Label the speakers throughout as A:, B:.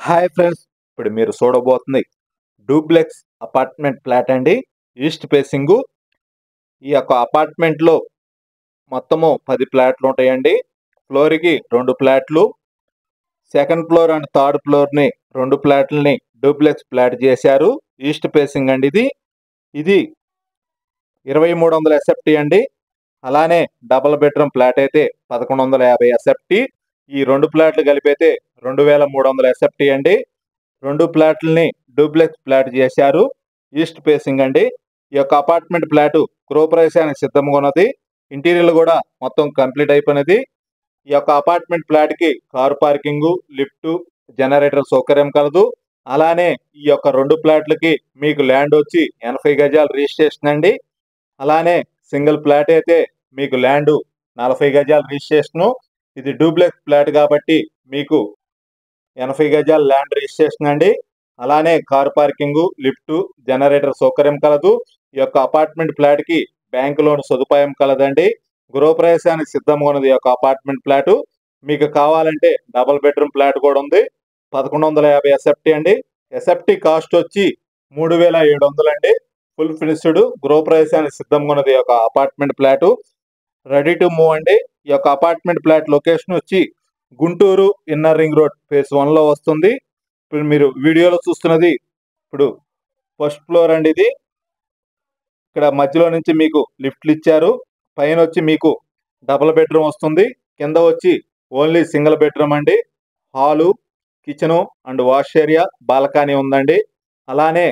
A: hi friends ఇప్పుడు మీరు చూడబోతుంది డూప్లెక్స్ అపార్ట్మెంట్ ఫ్లాట్ అండి ఈస్ట్ ఫేసింగ్ ఈ యొక్క అపార్ట్మెంట్లో మొత్తము పది ఫ్లాట్లు ఉంటాయండి ఫ్లోర్కి రెండు ఫ్లాట్లు సెకండ్ ఫ్లోర్ అండ్ థర్డ్ ఫ్లోర్ని రెండు ఫ్లాట్లని డూప్లెక్స్ ఫ్లాట్ చేశారు ఈస్ట్ ఫేసింగ్ అండి ఇది ఇది ఇరవై మూడు వందల ఎస్ఎఫ్టీ అండి అలానే డబల్ బెడ్రూమ్ ఫ్లాట్ అయితే పదకొండు వందల యాభై ఎస్ఎఫ్టీ ఈ రెండు ఫ్లాట్లు కలిపైతే రెండు వేల మూడు వందల ఎస్ఎఫ్టీ అండి రెండు ఫ్లాట్లని డూప్లెక్స్ ఫ్లాట్ చేశారు ఈస్ట్ ఫేసింగ్ అండి ఈ యొక్క అపార్ట్మెంట్ ఫ్లాట్ గృహప్రవేశానికి సిద్ధంగా ఉన్నది ఇంటీరియర్ కూడా మొత్తం కంప్లీట్ అయిపోయినది ఈ యొక్క అపార్ట్మెంట్ ఫ్లాట్ కి కారు పార్కింగ్ లిఫ్ట్ జనరేటర్ సౌకర్యం కలదు అలానే ఈ యొక్క రెండు ఫ్లాట్లకి మీకు ల్యాండ్ వచ్చి ఎనభై గజాలు రిజిస్ట్రేషన్ అండి అలానే సింగిల్ ఫ్లాట్ అయితే మీకు ల్యాండ్ నలభై గజాలు రిజిస్ట్రేషన్ ఇది డూప్లెక్స్ ఫ్లాట్ కాబట్టి మీకు ఎనభై గజాల ల్యాండ్ రిజిస్ట్రేషన్ అండి అలానే కార్ పార్కింగ్ లిఫ్ట్ జనరేటర్ సౌకర్యం కలదు ఈ యొక్క అపార్ట్మెంట్ ఫ్లాట్ కి బ్యాంక్ లోన్ సదుపాయం కలదండి గృహప్రవేశానికి సిద్ధంగా ఉన్నది ఈ యొక్క అపార్ట్మెంట్ ఫ్లాట్ మీకు కావాలంటే డబుల్ బెడ్రూమ్ ఫ్లాట్ కూడా ఉంది పదకొండు వందల యాభై ఎస్ఎఫ్టీ అండి ఎస్ఎఫ్టీ కాస్ట్ వచ్చి మూడు వేల ఏడు వందలు అండి ఫుల్ ఫినిష్డ్ గృహప్రవేశానికి సిద్ధంగా ఉన్నది ఈ యొక్క apartment flat ready to move అండి ఈ యొక్క అపార్ట్మెంట్ ఫ్లాట్ లొకేషన్ వచ్చి Guntur inner ring road phase one లో వస్తుంది ఇప్పుడు మీరు వీడియోలో చూస్తున్నది ఇప్పుడు ఫస్ట్ ఫ్లోర్ అండి ఇది ఇక్కడ మధ్యలో నుంచి మీకు లిఫ్ట్లు ఇచ్చారు పైన వచ్చి మీకు డబుల్ బెడ్రూమ్ వస్తుంది కింద వచ్చి ఓన్లీ సింగిల్ బెడ్రూమ్ అండి hall kitchen and wash area balcony ఉందండి అలానే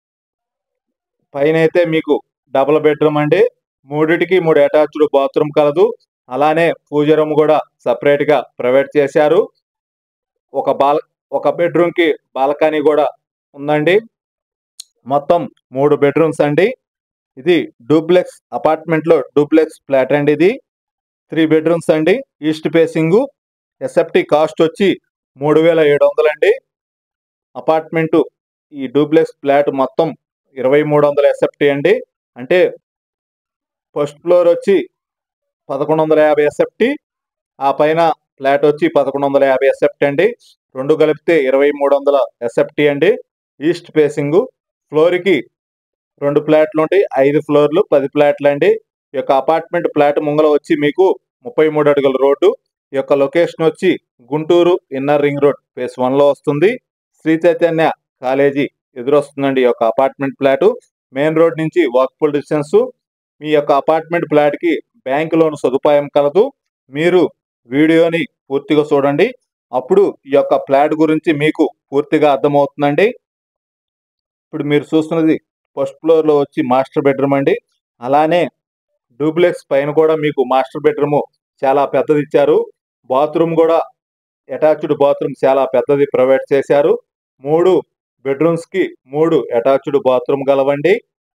A: పైన అయితే మీకు డబుల్ బెడ్రూమ్ అండి మూడిటికి మూడు అటాచ్డ్ బాత్రూమ్ కలదు అలానే పూజ రూమ్ కూడా సపరేట్ గా ప్రొవైడ్ చేశారు ఒక బాల్ ఒక బెడ్రూమ్ కి బాల్కనీ కూడా ఉందండి మొత్తం మూడు బెడ్రూమ్స్ అండి ఇది డూప్లెక్స్ అపార్ట్మెంట్ లో డూప్లెక్స్ ఫ్లాట్ అండి ఇది త్రీ బెడ్రూమ్స్ అండి ఈస్ట్ ఫేసింగ్ ఎస్ఎఫ్టీ కాస్ట్ వచ్చి మూడు వేల ఏడు వందలు అండి అపార్ట్మెంట్ ఈ డూప్లెక్స్ ఫ్లాట్ మొత్తం ఇరవై మూడు వందల ఎస్ఎఫ్టీ అండి అంటే ఫస్ట్ ఫ్లోర్ వచ్చి పదకొండు వందల యాభై ఎస్ఎఫ్టీ ఆ పైన ఫ్లాట్ వచ్చి పదకొండు వందల యాభై ఎస్ఎఫ్టీ అండి రెండు కలిపితే ఇరవై మూడు వందల ఎస్ఎఫ్టీ అండి ఈస్ట్ ఫేసింగ్ ఫ్లోర్కి రెండు ఫ్లాట్లు ఉంటాయి ఐదు ఫ్లోర్లు పది ఫ్లాట్లు అండి ఈ యొక్క అపార్ట్మెంట్ ఫ్లాట్ ముంగల వచ్చి మీకు ముప్పై మూడు అడుగుల రోడ్డు ఈ యొక్క లొకేషన్ వచ్చి Guntur inner ring road phase one లో వస్తుంది శ్రీ చైతన్య కాలేజీ ఎదురొస్తుందండి ఈ యొక్క అపార్ట్మెంట్ ఫ్లాట్ మెయిన్ రోడ్ నుంచి వాకబుల్ డిస్టెన్స్ మీ యొక్క అపార్ట్మెంట్ ఫ్లాట్ కి బ్యాంక్ లోన్ సదుపాయం కలదు మీరు వీడియోని పూర్తిగా చూడండి అప్పుడు ఈ యొక్క ఫ్లాట్ గురించి మీకు పూర్తిగా అర్థమవుతుందండి ఇప్పుడు మీరు చూస్తున్నది ఫస్ట్ ఫ్లోర్ లో వచ్చి మాస్టర్ బెడ్రూమ్ అండి అలానే డూప్లెక్స్ పైన కూడా మీకు మాస్టర్ బెడ్రూమ్ చాలా పెద్దది ఇచ్చారు బాత్రూమ్ కూడా అటాచ్డ్ బాత్రూమ్ చాలా పెద్దది ప్రొవైడ్ చేశారు మూడు బెడ్రూమ్స్ కి మూడు అటాచ్డ్ బాత్రూమ్ గలవండి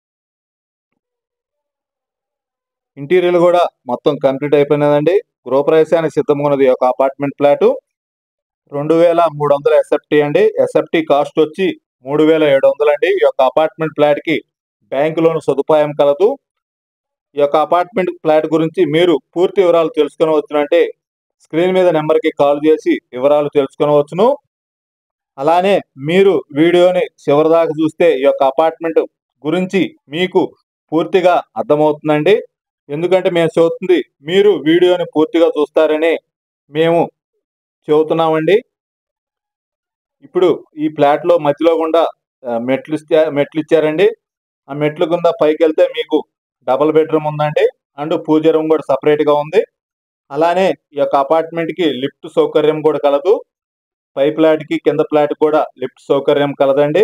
A: ఇంటీరియర్ కూడా మొత్తం కంప్లీట్ అయిపోయినదండి గృహప్రవేశానికి సిద్ధంగా ఉన్నది ఈ యొక్క అపార్ట్మెంట్ ఫ్లాట్ రెండు వేల మూడు వందల ఎస్ఎఫ్టీ అండి ఎస్ఎఫ్టీ కాస్ట్ వచ్చి మూడు వేల ఏడు వందలు అండి ఈ యొక్క అపార్ట్మెంట్ ఫ్లాట్ కి బ్యాంక్ లోన్ సదుపాయం కలదు ఈ యొక్క అపార్ట్మెంట్ ఫ్లాట్ గురించి మీరు పూర్తి వివరాలు తెలుసుకొనవచ్చునంటే స్క్రీన్ మీద నెంబర్ కి కాల్ చేసి వివరాలు తెలుసుకొనవచ్చును అలానే మీరు వీడియోని చివరిదాకా చూస్తే ఈ యొక్క అపార్ట్మెంట్ గురించి మీకు పూర్తిగా అర్థమవుతుందండి ఎందుకంటే మేము చెబుతుంది మీరు వీడియోని పూర్తిగా చూస్తారని మేము చెబుతున్నామండి ఇప్పుడు ఈ ఫ్లాట్ లో మధ్యలో గుండా ఆ, మెట్లు ఇచ్చా మెట్లు ఇచ్చారండి ఆ మెట్ల గుండా పైకి వెళ్తే మీకు డబుల్ బెడ్రూమ్ ఉందండి అండ్ పూజ రూమ్ కూడా సపరేట్ గా ఉంది అలానే ఈ యొక్క అపార్ట్మెంట్ కి లిఫ్ట్ సౌకర్యం కూడా కలదు పై ఫ్లాట్ కి కింద ఫ్లాట్ కూడా లిఫ్ట్ సౌకర్యం కలదండి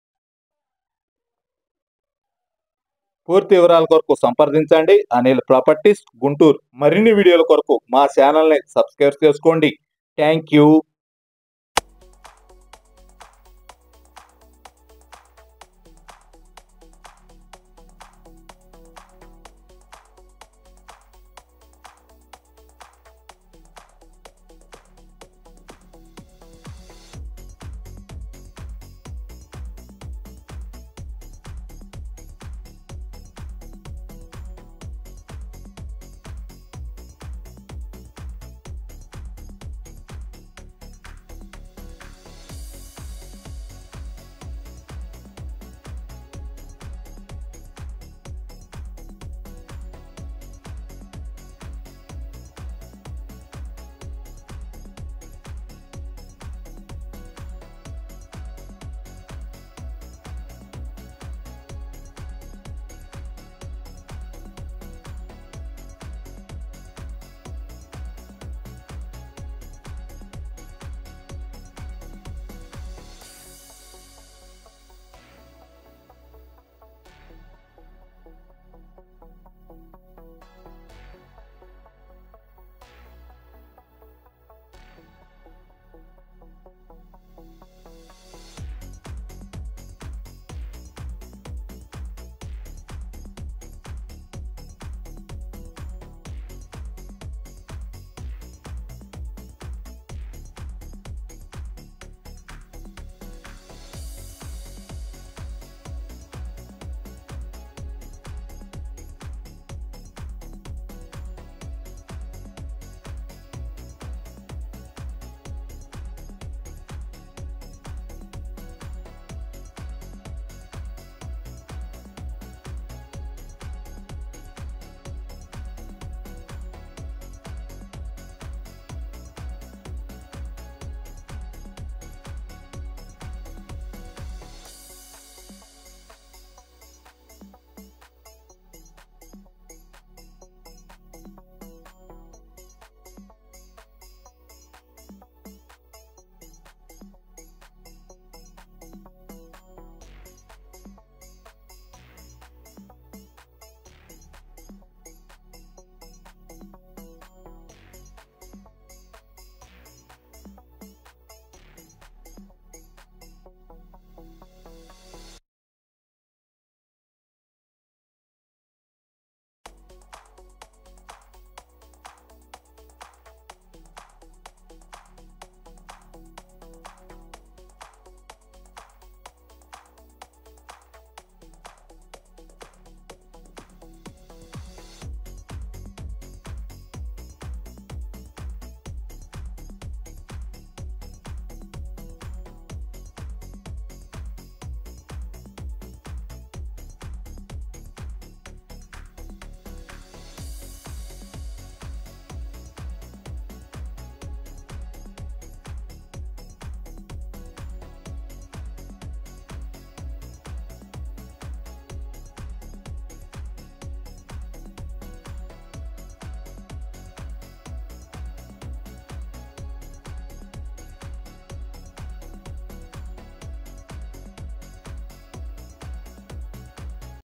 A: పూర్తి వివరాల కొరకు సంప్రదించండి అనిల్ ప్రాపర్టీస్ గుంటూరు మరిన్ని వీడియోల కొరకు మా ఛానల్ ని సబ్స్క్రైబ్ చేసుకోండి థ్యాంక్ యూ